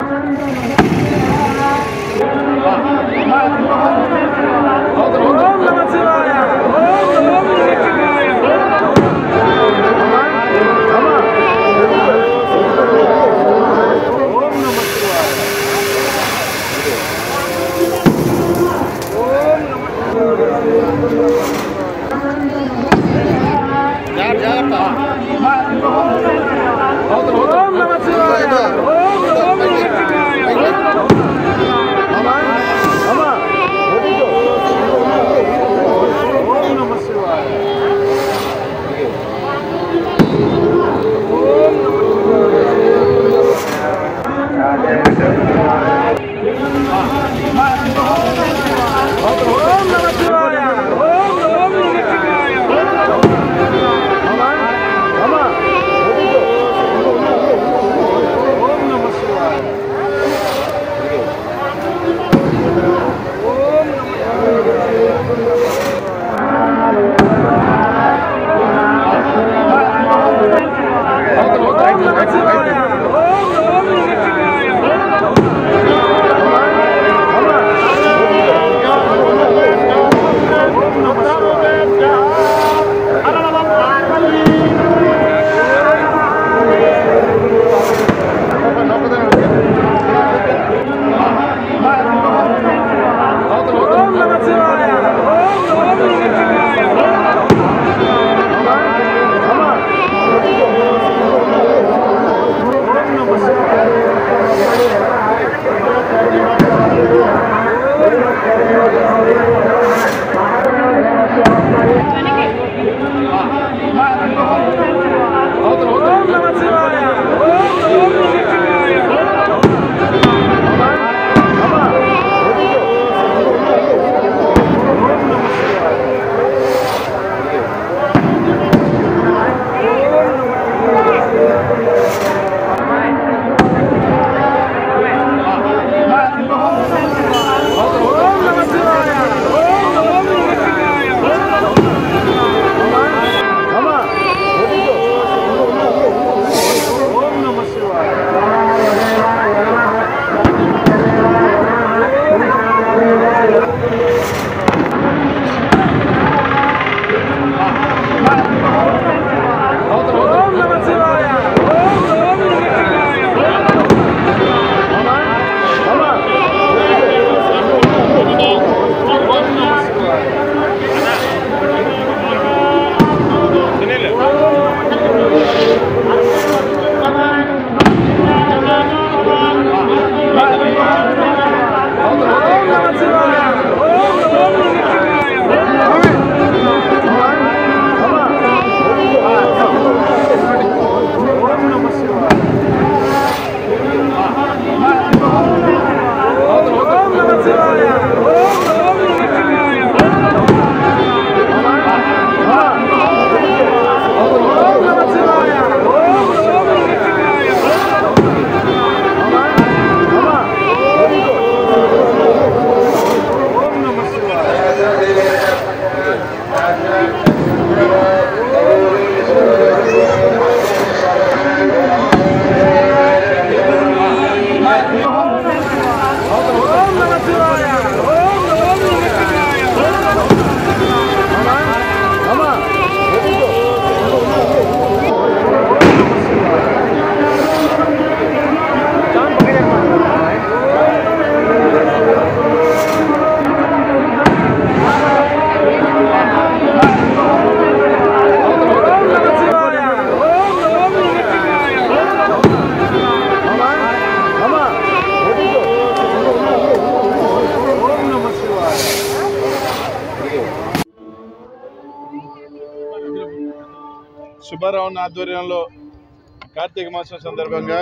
సుబ్బారావు ఆధ్వర్యంలో కార్తీక మాసం సందర్భంగా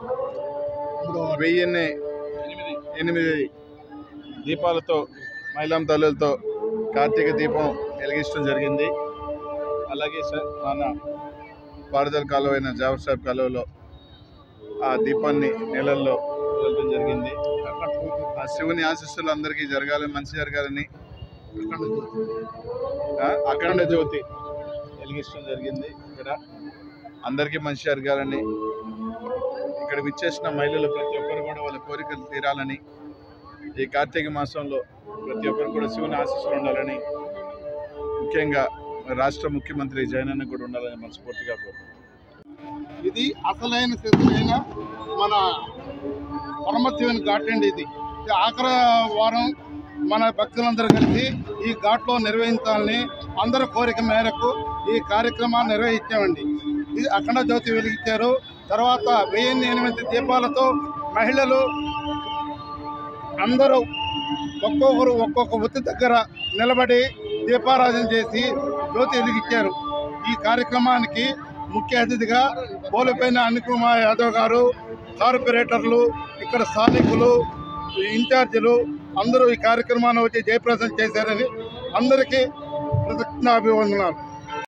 వెయ్యిన్ని ఎనిమిది దీపాలతో మైలాం తల్లులతో కార్తీక దీపం వెలిగించడం జరిగింది అలాగే స- మన పారుదల కాలువ అయిన జాఫర్ సాహెబ్ కాలువలో ఆ దీపాన్ని నీళ్ళల్లో వదలడం జరిగింది ఆ శివుని ఆశీస్సులు అందరికీ జరగాలి మంచి జరగాలని ఆ, అఖండ జ్యోతి వెలిగించడం జరిగింది ఇక్కడ అందరికీ మంచి జరగాలని ఇక్కడ విచ్చేసిన మహిళలు ప్రతి ఒక్కరు కూడా వాళ్ళ కోరికలు తీరాలని ఈ కార్తీక మాసంలో ప్రతి ఒక్కరు కూడా శివుని ఆశీస్సులు ఉండాలని ముఖ్యంగా రాష్ట్ర ముఖ్యమంత్రి జగనన్న కూడా ఉండాలని మనస్ఫూర్తిగా కోరుకుంటున్నాను ఇది అసలైన సిద్ధమైన మన పరమశివుని ఘాట్ అండి ఇది ఇది ఆఖరి వారం మన భక్తులందరూ కలిసి ఈ ఘాట్లో నిర్వహించాలని అందరి కోరిక మేరకు ఈ కార్యక్రమాన్ని నిర్వహించామండి ఇది అఖండ జ్యోతి వెలిగించారు తర్వాత వెయ్యి ఎనిమిది దీపాలతో మహిళలు అందరూ ఒక్కొక్కరు ఒక్కొక్క వృత్తి దగ్గర నిలబడి దీపారాధన చేసి జ్యోతి వెలిగించారు ఈ కార్యక్రమానికి ముఖ్య అతిథిగా పోలిపోయిన అనికుమార్ యాదవ్ గారు కార్పొరేటర్లు ఇక్కడ స్థానికులు ఇన్ఛార్జీలు అందరూ ఈ కార్యక్రమాన్ని వచ్చి జయప్రదం చేశారని అందరికీ కృతజ్ఞాభివందనాలు